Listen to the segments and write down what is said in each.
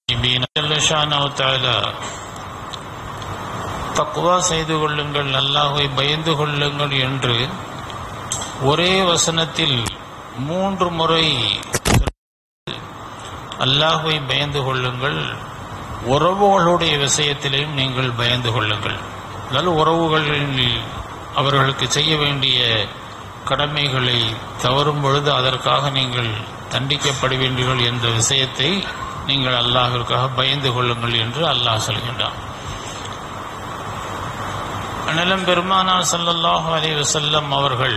தக்குவா செய்து கொள்ளுங்கள் அல்லாஹை பயந்து கொள்ளுங்கள் என்று ஒரே வசனத்தில் மூன்று முறை அல்லாஹை பயந்து கொள்ளுங்கள் உறவுகளுடைய விஷயத்திலேயும் நீங்கள் பயந்து கொள்ளுங்கள் அதாவது உறவுகளில் அவர்களுக்கு செய்ய வேண்டிய கடமைகளை தவறும் பொழுது அதற்காக நீங்கள் தண்டிக்கப்படுவீர்கள் என்ற விஷயத்தை நீங்கள் அல்லாஹிற்காக பயந்து கொள்ளுங்கள் என்று அல்லாஹ் சொல்கின்றான் அனலம் பெருமானார் சல்லல்லாஹு அலைஹி வஸல்லம் அவர்கள்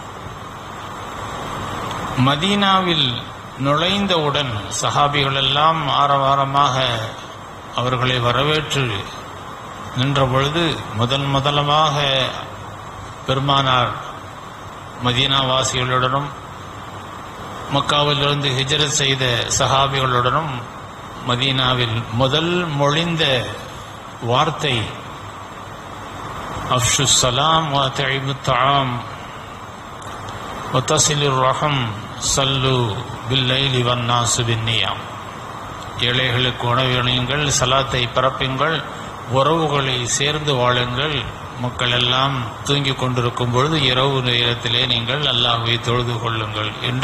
மதீனாவில் நுழைந்தவுடன் சஹாபிகள் எல்லாம் ஆரவாரமாக அவர்களை வரவேற்று நின்ற பொழுது முதன் முதலமாக பெருமானார் மதீனா வாசிகளுடனும் மக்காவிலிருந்து ஹிஜரத் செய்த சஹாபிகளுடனும் மதீனாவில் முதல் மொழிந்த வார்த்தை அஃஷு சலாம் வத்தைபு தாம் ஒத்தசிலிர் ரஹம் சல்லு பில்லைலி வன்னாசு பின்னியாம் ஏழைகளுக்கு உணவளியுங்கள் சலாத்தை பரப்புங்கள் உறவுகளை சேர்ந்து வாழுங்கள் மக்கள் எல்லாம் தூங்கிக் கொண்டிருக்கும் பொழுது இரவு நேரத்திலே நீங்கள் அல்லாஹ்வை தொழுது கொள்ளுங்கள் என்ற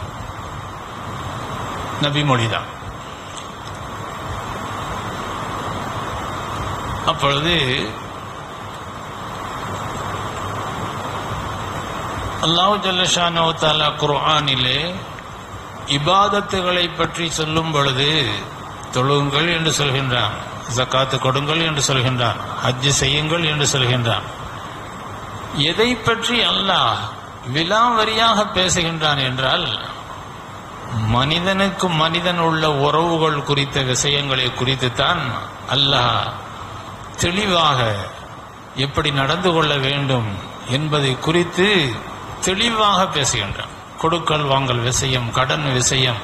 நபிமொழிதான் அப்பொழுது அல்லாஹு ஜல்லஷானோ தாலா குர்ஆனிலே இபாதத்துகளை பற்றி சொல்லும் பொழுது தொழுங்கள் என்று சொல்கின்றான் ஜக்காத்து கொடுங்கள் என்று சொல்கின்றான் ஹஜ்ஜு செய்யுங்கள் என்று சொல்கின்றான் எதை பற்றி அல்லாஹ் விலாவரியாக பேசுகின்றான் என்றால் மனிதனுக்கு மனிதன் உள்ள உறவுகள் குறித்த விஷயங்களை குறித்துத்தான் அல்லாஹ் தெளிவாக எப்படி நடந்து கொள்ள வேண்டும் என்பதை குறித்து தெளிவாக பேசுகின்றான் கொடுக்கல் வாங்கல் விஷயம் கடன் விஷயம்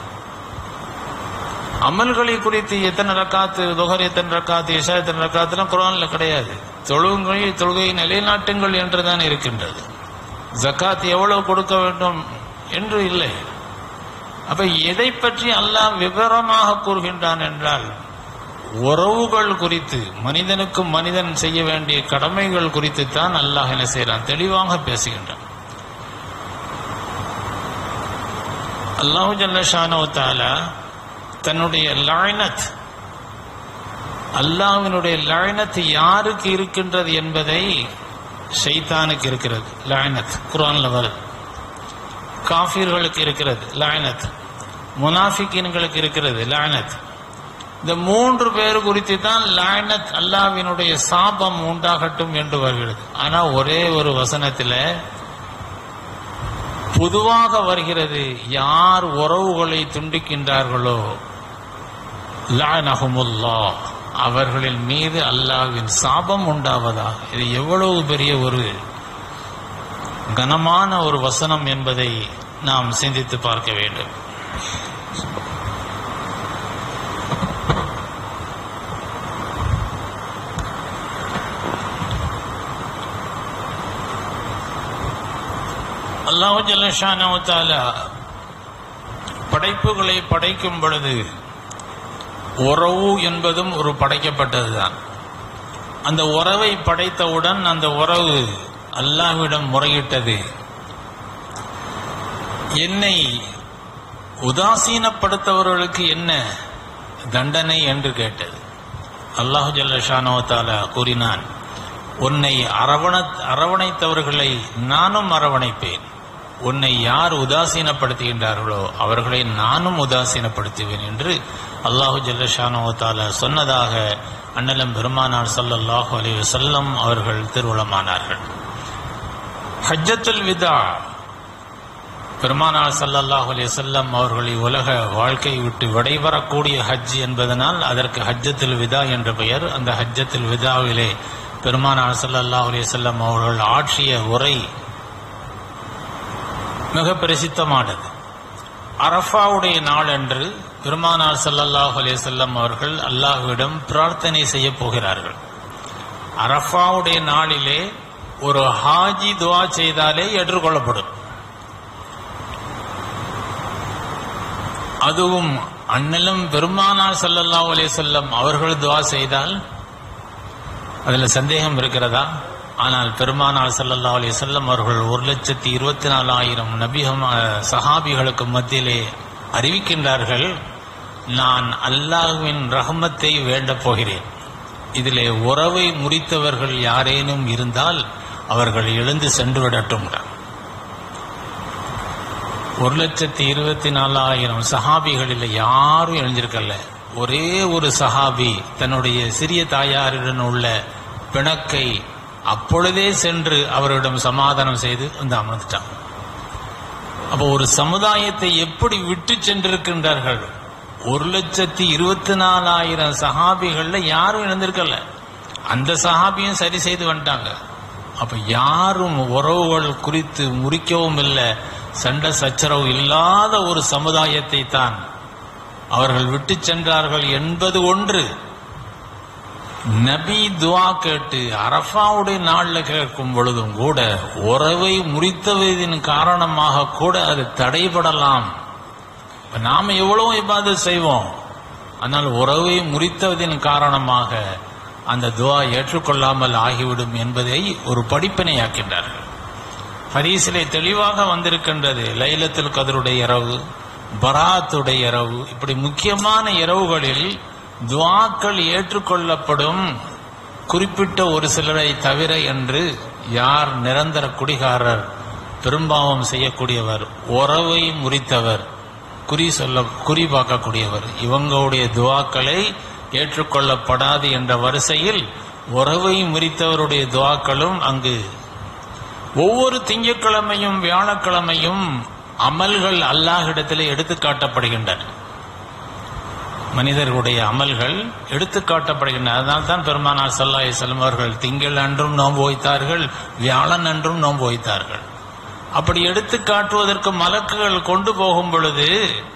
அமல்களை குறித்து எத்தனை ரக்காத்து துகர் எத்தனை ரக்காத்து இஷா எத்தனை ரக்காத்துலாம் குரான்ல கிடையாது தொழுகை தொழுகை நிலைநாட்டுங்கள் என்றுதான் இருக்கின்றது ஜக்காத் எவ்வளவு கொடுக்க வேண்டும் என்று இல்லை அப்ப எதை பற்றி அல்லாஹ் விவரமாக கூறுகின்றான் என்றால் உறவுகள் குறித்து மனிதனுக்கு மனிதன் செய்ய வேண்டிய கடமைகள் குறித்து தான் அல்லாஹ் என்ன செய்யறான் தெளிவாக பேசுகின்றான் அல்லாஹு ஜல்லஷானோ தாலா தன்னுடைய லாய்னத் அல்லாஹ்வினுடைய லாய்னத் யாருக்கு இருக்கின்றது என்பதை ஷைத்தானுக்கு இருக்கிறது லாய்னத் குரான்ல வருது காஃபிர்களுக்கு இருக்கிறது லாய்னத் முனாஃபிக்கின்களுக்கு இருக்கிறது லாய்னத் இந்த மூன்று பேர் குறித்து தான் லாய்னத் அல்லாஹ்வினுடைய சாபம் உண்டாகட்டும் என்று வருகிறது ஆனா ஒரே ஒரு வசனத்துல பொதுவாக வருகிறது யார் உறவுகளை துண்டிக்கின்றார்களோ லானஹுமுல்லா அவர்களின் மீது அல்லாஹ்வின் சாபம் உண்டாவதாக இது எவ்வளவு பெரிய ஒரு கனமான ஒரு வசனம் என்பதை நாம் சிந்தித்து பார்க்க வேண்டும் அல்லாஹு ஜல்லஷானவத்தால படைப்புகளை படைக்கும் பொழுது உறவு என்பதும் ஒரு படைக்கப்பட்டதுதான் அந்த உறவை படைத்தவுடன் அந்த உறவு அல்லாஹ்விடம் முறையிட்டது என்னை உதாசீனப்படுத்தவர்களுக்கு என்ன தண்டனை என்று கேட்டது அல்லாஹு ஜல்லஷானவத்தால கூறினான் உன்னை அரவண அரவணைத்தவர்களை நானும் அரவணைப்பேன் உன்னை யார் உதாசீனப்படுத்துகின்றார்களோ அவர்களை நானும் உதாசீனப்படுத்துவேன் என்று அல்லாஹு ஜல்லஷானோத்தால சொன்னதாக அண்ணலம் பெருமானார் ஸல்லல்லாஹு அலைஹி வஸல்லம் அவர்கள் திருவுளமானார்கள் ஹஜ்ஜத்துல் விதா பெருமானார் ஸல்லல்லாஹு அலைஹி வஸல்லம் அவர்களை உலக வாழ்க்கை விட்டு விடைபெறக்கூடிய ஹஜ் என்பதனால் அதற்கு ஹஜ்ஜத்துல் விதா என்ற பெயர் அந்த ஹஜ்ஜத்துல் விதாவிலே பெருமானார் ஸல்லல்லாஹு அலைஹி வஸல்லம் அவர்கள் ஆற்றிய உரை மிக பிரசித்தமானது அரஃபாவுடைய நாள் அன்று பெருமானார் ஸல்லல்லாஹு அலைஹி வஸல்லம் அவர்கள் அல்லாஹ்விடம் பிரார்த்தனை செய்ய போகிறார்கள் அரஃபாவுடைய நாளிலே ஒரு ஹாஜி துவா செய்தாலே ஏற்றுக்கொள்ளப்படும் அதுவும் அண்ணலும் பெருமானார் ஸல்லல்லாஹு அலைஹி வஸல்லம் அவர்கள் துஆ செய்தால் அதுல சந்தேகம் இருக்கிறதா ஆனால் பெருமானார் ஸல்லல்லாஹு அலைஹி வஸல்லம் அவர்கள் ஒரு லட்சத்தி இருபத்தி நாலாயிரம் நபிகம் சஹாபிகளுக்கு மத்தியிலே அறிவிக்கின்றார்கள் நான் அல்லாஹ்வின் ரஹமத்தை வேண்டப் போகிறேன் இதிலே உறவை முறித்தவர்கள் யாரேனும் இருந்தால் அவர்கள் எழுந்து சென்று விடட்டும் ஒரு லட்சத்தி இருபத்தி நாலாயிரம் சஹாபிகளில் யாரும் எழுந்திருக்கல ஒரே ஒரு சஹாபி தன்னுடைய சிறிய தாயாருடன் உள்ள பிணக்கை அப்பொழுதே சென்று அவரிடம் சமாதானம் செய்து வந்து அமர்ந்துட்டான் அப்போ ஒரு சமுதாயத்தை எப்படி விட்டு சென்றிருக்கின்றார்கள் ஒரு லட்சத்தி இருபத்தி நாலாயிரம் சஹாபிகள்ல யாரும் இழந்திருக்கல அந்த சஹாபியும் சரி செய்து வந்துட்டாங்க அப்ப யாரும் உறவுகள் குறித்து முறிக்கவும் இல்லை சண்டை சச்சரவு இல்லாத ஒரு சமுதாயத்தை தான் அவர்கள் விட்டு சென்றார்கள் என்பது ஒன்று நபி துவா கேட்டு அரஃபாவுடைய நாள்ல கேட்கும் பொழுதும் கூட உறவை முறித்தவதின் காரணமாக கூட அது தடைபடலாம் இப்ப நாம எவ்வளவு இபாதத் செய்வோம் ஆனால் உறவை முறித்ததின் காரணமாக அந்த துவா ஏற்றுக்கொள்ளாமல் ஆகிவிடும் என்பதை ஒரு படிப்பினையாக்கின்றார்கள் ஹதீஸிலே தெளிவாக வந்திருக்கின்றது லைலத்துல் கதருடைய இரவு பராத்துடைய இரவு இப்படி முக்கியமான இரவுகளில் துவாக்கள் ஏற்றுக்கொள்ளப்படும் குறிப்பிட்ட ஒரு சிலரை தவிர என்று யார் நிரந்தர குடிகாரர் பெரும்பாவம் செய்யக்கூடியவர் உறவை முறித்தவர் குறி சொல்ல குறி பார்க்கக்கூடியவர் இவங்களுடைய துவாக்களை ஏற்றுக்கொள்ளப்படாது என்ற வரிசையில் உறவை முறித்தவருடைய துவாக்களும் அங்கு ஒவ்வொரு திங்கட்கிழமையும் வியாழக்கிழமையும் அமல்கள் அல்லாஹிடத்திலே எடுத்து காட்டப்படுகின்றன மனிதர்களுடைய அமல்கள் எடுத்து காட்டப்படுகின்றன அதனால் தான் பெருமானார் சல்லாஹ் செல்லம் அவர்கள் திங்கள் அன்றும் நோன்பு வைத்தார்கள் வியாழன் அன்றும் நோன்பு வைத்தார்கள் அப்படி எடுத்து காட்டுவதற்கு மலக்குகள் கொண்டு போகும் பொழுது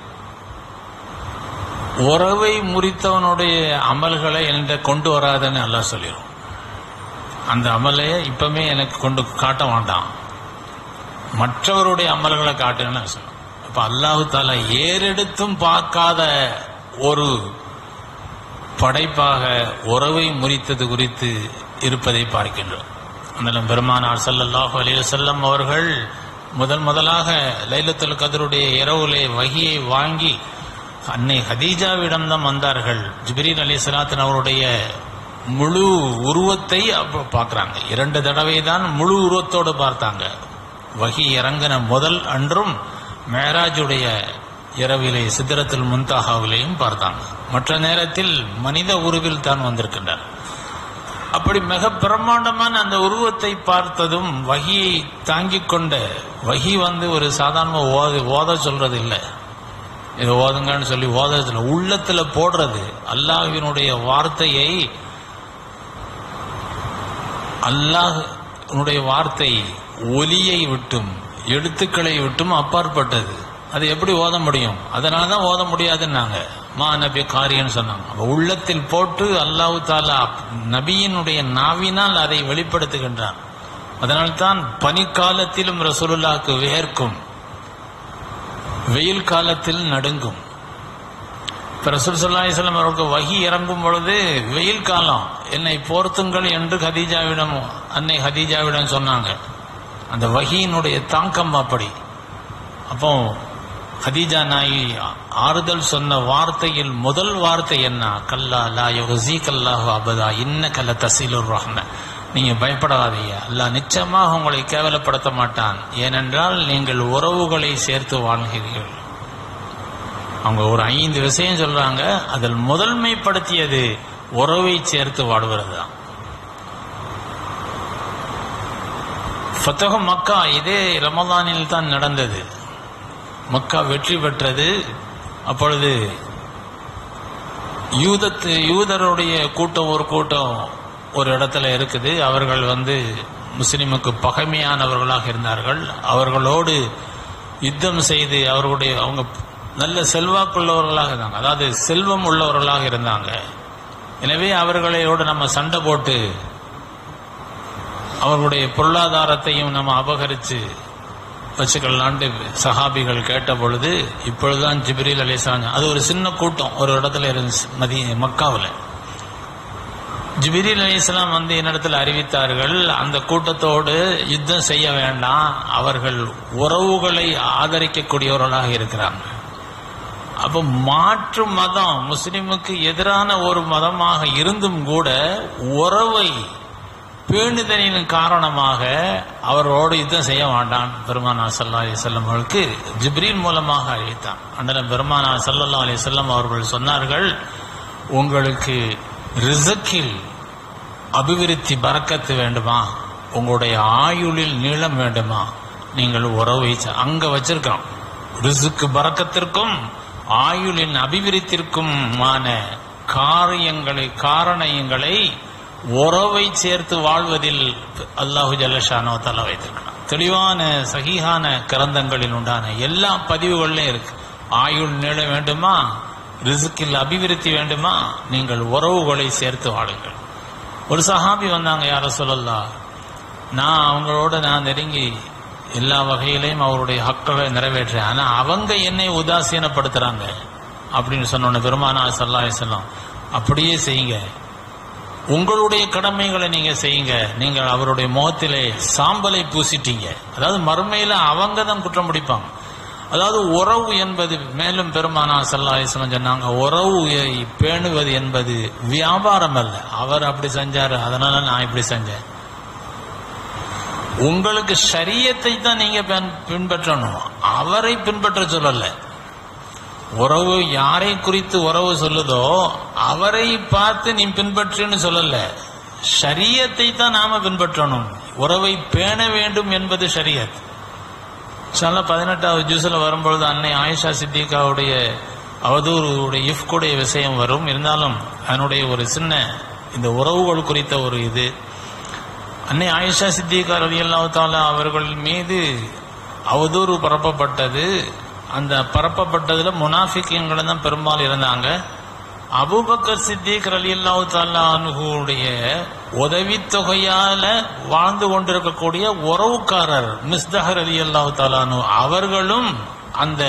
உறவை முறித்தவனுடைய அமல்களை என்கிட்ட கொண்டு வராதுன்னு அல்லாஹ் சொல்லிடும் அந்த அமலை இப்பவுமே எனக்கு கொண்டு காட்ட வேண்டாம் மற்றவருடைய அமல்களை காட்டுன்னு சொல்லும் அப்ப அல்லாஹு தாலா ஏறெடுத்தும் பார்க்காத ஒரு படைப்பாக உறவை முறித்தது குறித்து இருப்பதை பார்க்கின்றோம் அந்த பெருமானார் ஸல்லல்லாஹு அலைஹி வஸல்லம் அவர்கள் முதல் முதலாக லைலத்துல் கதருடைய இரவுலே வகியை வாங்கி அன்னை ஹதீஜாவிடம் தான் வந்தார்கள் ஜிப்ரீல் அலி சலாத்தின் அவருடைய முழு உருவத்தை அப்ப பார்க்கறாங்க இரண்டு தடவை தான் முழு உருவத்தோடு பார்த்தாங்க வகி இறங்கின முதல் அன்றும் மேராஜுடைய இரவிலே சித்திரத்தில் முன்தாகாவிலையும் பார்த்தாங்க மற்ற நேரத்தில் மனித உருவில் தான் வந்திருக்கின்றார் அப்படி மிக பிரம்மாண்டமான அந்த உருவத்தை பார்த்ததும் வகியை தாங்கிக் கொண்ட வகி வந்து ஒரு சாதாரண ஓத ஓத சொல்றது இல்லை இது ஓதுங்கன்னு சொல்லி ஓதத்துல உள்ளத்துல போடுறது அல்லாஹ்வினுடைய வார்த்தையை அல்லாஹ்னுடைய வார்த்தை ஒலியை விட்டும் எழுத்துக்களை விட்டும் அப்பாற்பட்டது அது எப்படி ஓத முடியும் அதனால தான் ஓத முடியாதுன்னாங்க மா நபி காரியன்னு சொன்னாங்க அப்ப உள்ளத்தில் போட்டு அல்லாஹு தாலா நபியினுடைய நாவினால் அதை வெளிப்படுத்துகின்றான் அதனால்தான் பனிக்காலத்திலும் ரசூலுல்லாஹ்க்கு வேர்க்கும் வெயில் காலத்தில் நடுங்கும் இப்ப ரசூல் சல்லாஹிஸ்லாம் அவருக்கு வகி இறங்கும் பொழுது வெயில் காலம் என்னை போர்த்துங்கள் என்று ஹதீஜாவிடம் அன்னை ஹதீஜாவிடம் சொன்னாங்க அந்த வகியினுடைய தாக்கம் அப்படி அப்போ ஹதீஜா நாயி ஆறுதல் சொன்ன வார்த்தையில் முதல் வார்த்தை என்ன கல்லா லா யுகசி கல்லாஹு அபதா இன்ன கல்ல தசீலுர் ரஹ்ம நீங்க பயப்படாதீங்க அல்லாஹ் நிச்சயமாக உங்களை கேவலப்படுத்த மாட்டான் ஏனென்றால் நீங்கள் உறவுகளை சேர்த்து வாழ்கிறீர்கள் அவங்க ஒரு ஐந்து விஷயம் சொல்றாங்க அதில் முதன்மைப்படுத்தியது உறவை சேர்த்து வாழ்வது தான் ஃபத்தகம் மக்கா இதே ரமதானில் தான் நடந்தது மக்கா வெற்றி பெற்றது அப்பொழுது யூதத்து யூதருடைய கூட்டம் ஒரு கூட்டம் ஒரு இடத்துல இருக்குது அவர்கள் வந்து முஸ்லிமுக்கு பகைமையானவர்களாக இருந்தார்கள் அவர்களோடு யுத்தம் செய்து அவர்களுடைய அவங்க நல்ல செல்வாக்குள்ளவர்களாக இருந்தாங்க அதாவது செல்வம் உள்ளவர்களாக இருந்தாங்க எனவே அவர்களோடு நம்ம சண்டை போட்டு அவர்களுடைய பொருளாதாரத்தையும் நம்ம அபகரித்து வச்சுக்கலான்ட்டு சஹாபிகள் கேட்ட பொழுது இப்பொழுதுதான் ஜிப்ரீல் அலிஸ்லாம் அது ஒரு சின்ன கூட்டம் ஒரு இடத்துல இருந்துச்சு மதிய மக்காவில் ஜிபிரில் அலிஸ்லாம் வந்து என்னிடத்தில் அறிவித்தார்கள் அந்த கூட்டத்தோடு யுத்தம் செய்ய வேண்டாம் அவர்கள் உறவுகளை ஆதரிக்கக்கூடியவர்களாக இருக்கிறாங்க அப்போ மாற்று மதம் முஸ்லிமுக்கு எதிரான ஒரு மதமாக இருந்தும் கூட உறவை பேணுதலின் காரணமாக அவரோடு யுத்தம் செய்ய வேண்டாம் பெருமானா சல்லா அலி செல்லம் அவர்களுக்கு ஜிப்ரீல் மூலமாக அறிவித்தான் அண்ணன் பெருமானா சல்லல்லா அலி செல்லம் அவர்கள் சொன்னார்கள் உங்களுக்கு ரிசக்கில் அபிவிருத்தி பறக்கத்து வேண்டுமா உங்களுடைய ஆயுளில் நீளம் வேண்டுமா நீங்கள் உறவை ச- அங்க வச்சிருக்கிறோம் ரிசுக்கு பறக்கத்திற்கும் ஆயுளின் அபிவிருத்திற்குமான காரியங்களை காரணங்களை உறவை சேர்த்து வாழ்வதில் அல்லாஹு ஜல்லஷானோ தலா வைத்திருக்கிறான் தெளிவான சகிஹான கிரந்தங்களில் உண்டான எல்லா பதிவுகளிலும் இருக்கு ஆயுள் நீள வேண்டுமா ரிசுக்கில் அபிவிருத்தி வேண்டுமா நீங்கள் உறவுகளை சேர்த்து வாழுங்கள் ஒரு சஹாபி வந்தாங்க யார சொல்லலாம் நான் அவங்களோட நான் நெருங்கி எல்லா வகையிலையும் அவருடைய ஹக்களை நிறைவேற்றேன் ஆனா அவங்க என்னை உதாசீனப்படுத்துறாங்க அப்படின்னு சொன்ன பெருமானா சல்லா செல்லம் அப்படியே செய்யுங்க உங்களுடைய கடமைகளை நீங்க செய்யுங்க நீங்கள் அவருடைய முகத்திலே சாம்பலை பூசிட்டீங்க அதாவது மறுமையில அவங்க தான் குற்றம் பிடிப்பாங்க அதாவது உறவு என்பது மேலும் பெருமானா சல்லாஹம் சொன்னாங்க உறவு பேணுவது என்பது வியாபாரம் அல்ல அவர் அப்படி செஞ்சாரு அதனால நான் இப்படி செஞ்சேன் உங்களுக்கு ஷரியத்தை தான் நீங்க பின்- பின்பற்றணும் அவரை பின்பற்ற சொல்லல உறவு யாரை குறித்து உறவு சொல்லுதோ அவரை பார்த்து நீ பின்பற்றுன்னு சொல்லல ஷரியத்தை தான் நாம பின்பற்றணும் உறவை பேண வேண்டும் என்பது ஷரியத் சில பதினெட்டாவது ஜூஸ்ல வரும்பொழுது அன்னை ஆயிஷா சித்திகாவுடைய அவதூறுடைய இஃப்குடைய விஷயம் வரும் இருந்தாலும் அதனுடைய ஒரு சின்ன இந்த உறவுகள் குறித்த ஒரு இது அன்னை ஆயிஷா சித்திகா ரவி தாலா அவர்கள் மீது அவதூறு பரப்பப்பட்டது அந்த பரப்பப்பட்டதுல முனாஃபிக்கீன்கள் தான் பெரும்பாலும் இருந்தாங்க அபூபக்கர் சித்திக் ரலி அல்லாஹு தாலானுடைய உதவித்தொகையால வாழ்ந்து கொண்டிருக்கக்கூடிய உறவுக்காரர் மிஸ்தஹர் அலி அல்லாஹு தாலானு அவர்களும் அந்த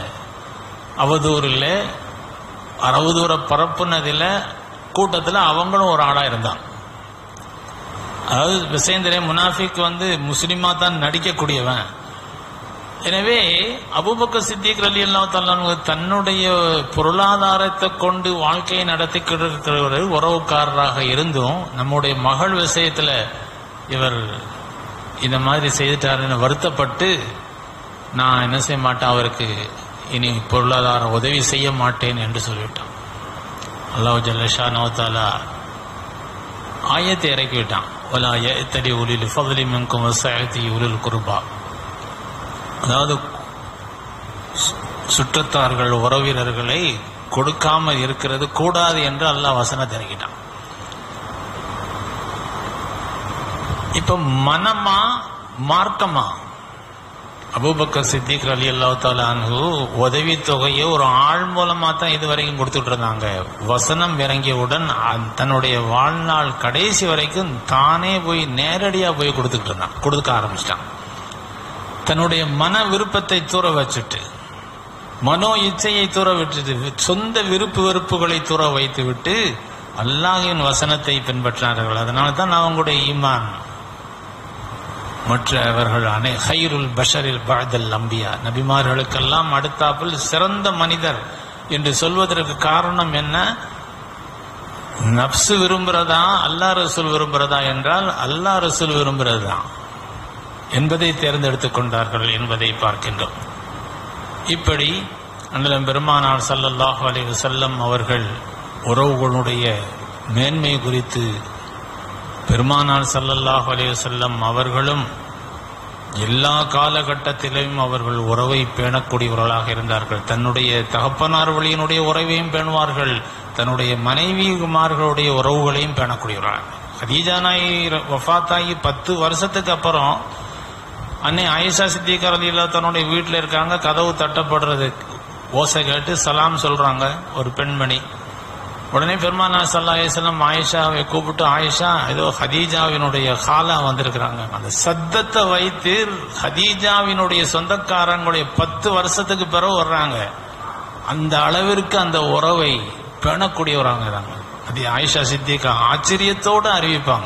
அவதூறில் அவதூற பரப்புனதில் கூட்டத்தில் அவங்களும் ஒரு ஆளா இருந்தாங்க அதாவது விசேந்திரே முனாஃபிக் வந்து முஸ்லிமா தான் நடிக்கக்கூடியவன் எனவே அபூபக்கர் சித்திக் அலி அல்லா தன்னுடைய பொருளாதாரத்தை கொண்டு வாழ்க்கையை நடத்திக்கிட்டு இருக்கிற உறவுக்காரராக இருந்தும் நம்முடைய மகள் விஷயத்துல இவர் இந்த மாதிரி செய்துட்டாருன்னு வருத்தப்பட்டு நான் என்ன செய்ய மாட்டேன் அவருக்கு இனி பொருளாதார உதவி செய்ய மாட்டேன் என்று சொல்லிவிட்டான் அல்லாஹ் ஜல்லஷா நவத்தாலா ஆயத்தை இறக்கி விட்டான் ஒலா எத்தடி உலில் ஃபضலி மின்கும் வசாயத்தி உலில் குருபா அதாவது சு- சுற்றத்தார்கள் உறவினர்களை கொடுக்காம இருக்கிறது கூடாது என்று அல்லாஹ் வசனத்தை இறக்கிட்டான் இப்ப மனமா மார்க்கமா அபூபக்கர் சித்திக் அலி அல்லாஹ் தாலானு உதவி தொகையை ஒரு ஆள் மூலமா தான் இது வரைக்கும் கொடுத்துட்டு இருந்தாங்க வசனம் இறங்கியவுடன் அ- தன்னுடைய வாழ்நாள் கடைசி வரைக்கும் தானே போய் நேரடியா போய் கொடுத்துட்டு இருந்தான் கொடுக்க ஆரம்பிச்சிட்டான் தன்னுடைய மன விருப்பத்தை தூர வச்சுட்டு மனோ இச்சையை தூர விட்டுட்டு சொந்த விருப்பு வெறுப்புகளை தூர வைத்து விட்டு அல்லாஹின் வசனத்தை பின்பற்றினார்கள் அதனால தான் அவங்களுடைய ஈமான் மற்றவர்கள் அனை ஹைருல் பஷரில் பாதல் அம்பியா நபிமார்களுக்கெல்லாம் அடுத்தாப்பில் சிறந்த மனிதர் என்று சொல்வதற்கு காரணம் என்ன நப்சு விரும்புறதா அல்லாஹ் ரசூல் விரும்புறதா என்றால் அல்லாஹ் ரசூல் விரும்புறதா என்பதை தேர்ந்தெடுத்துக் கொண்டார்கள் என்பதை பார்க்கின்றோம் இப்படி அண்ணலம் பெருமானார் ஸல்லல்லாஹு அலைஹி வஸல்லம் அவர்கள் உறவுகளுடைய மேன்மை குறித்து பெருமானார் ஸல்லல்லாஹு அலைஹி வஸல்லம் அவர்களும் எல்லா காலகட்டத்திலும் அவர்கள் உறவை பேணக்கூடியவர்களாக இருந்தார்கள் தன்னுடைய தகப்பனார் வழியினுடைய உறவையும் பேணுவார்கள் தன்னுடைய மனைவிமார்களுடைய உறவுகளையும் பேணக்கூடியவர்கள் ஹதீஜா நாயி வஃபாத்தாகி பத்து வருஷத்துக்கு அப்புறம் அன்னை ஆயிஷா சித்திகா ரலியல்லாஹு தன்னுடைய வீட்டில் இருக்காங்க கதவு தட்டப்படுறது ஓசை கேட்டு சலாம் சொல்றாங்க ஒரு பெண்மணி உடனே பெருமானா சல்லா அலிஸ்லாம் ஆயிஷாவை கூப்பிட்டு ஆயிஷா ஏதோ ஹதீஜாவினுடைய காலா வந்திருக்கிறாங்க அந்த சத்தத்தை வைத்து ஹதீஜாவினுடைய சொந்தக்காரங்களுடைய பத்து வருஷத்துக்கு பிறகு வர்றாங்க அந்த அளவிற்கு அந்த உறவை பேணக்கூடியவராங்க தாங்க அது ஆயிஷா சித்திகா ஆச்சரியத்தோடு அறிவிப்பாங்க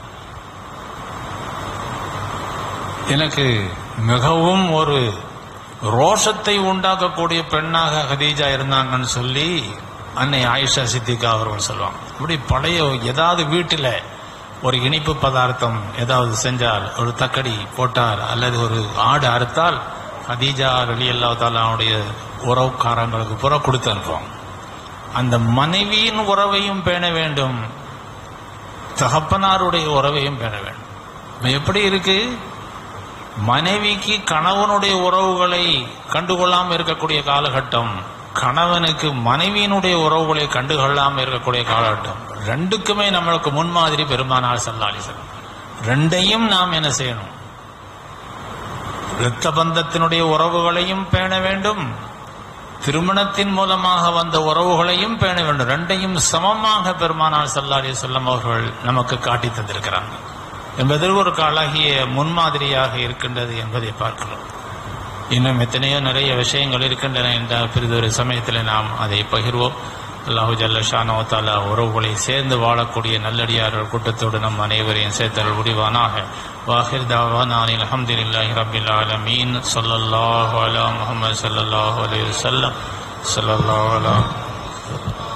எனக்கு மிகவும் ஒரு ரோஷத்தை உண்டாக்கக்கூடிய பெண்ணாக ஹதீஜா இருந்தாங்கன்னு சொல்லி அன்னை ஆயிஷா சித்திகா அவர்கள் சொல்லுவாங்க இப்படி பழைய ஏதாவது வீட்டில் ஒரு இனிப்பு பதார்த்தம் ஏதாவது செஞ்சால் ஒரு தக்கடி போட்டால் அல்லது ஒரு ஆடு அறுத்தால் ஹதீஜா அலி அல்லா தாலாவுடைய உறவுக்காரங்களுக்கு புற கொடுத்து அனுப்புவாங்க அந்த மனைவியின் உறவையும் பேண வேண்டும் தகப்பனாருடைய உறவையும் பேண வேண்டும் இப்ப எப்படி இருக்கு மனைவிக்கு கணவனுடைய உறவுகளை கண்டுகொள்ளாம இருக்கக்கூடிய காலகட்டம் கணவனுக்கு மனைவியினுடைய உறவுகளை கண்டுகொள்ளாம இருக்கக்கூடிய காலகட்டம் ரெண்டுக்குமே நம்மளுக்கு முன்மாதிரி பெருமானார் சல்லாலிசன் ரெண்டையும் நாம் என்ன செய்யணும் இரத்த பந்தத்தினுடைய உறவுகளையும் பேண வேண்டும் திருமணத்தின் மூலமாக வந்த உறவுகளையும் பேண வேண்டும் ரெண்டையும் சமமாக பெருமானார் சல்லாலி சொல்லம் அவர்கள் நமக்கு காட்டி தந்திருக்கிறாங்க என்பது ஒரு அழகிய முன்மாதிரியாக இருக்கின்றது என்பதை பார்க்கிறோம் இன்னும் எத்தனையோ நிறைய விஷயங்கள் இருக்கின்றன என்ற பிறிதொரு சமயத்தில் நாம் அதை பகிர்வோம் அல்லாஹு ஜல்லஷானோ தாலா உறவுகளை சேர்ந்து வாழக்கூடிய நல்லடியார்கள் கூட்டத்தோடு நம் அனைவரையும் சேர்த்தல் முடிவானாக வாஹிர் தாவான் அலமதுல்லாஹி ரபில் ஆலமீன் சொல்லல்லாஹு அலா முஹம்மது ஸல்லல்லாஹு அலைஹி வஸல்லம் ஸல்லல்லாஹு அலா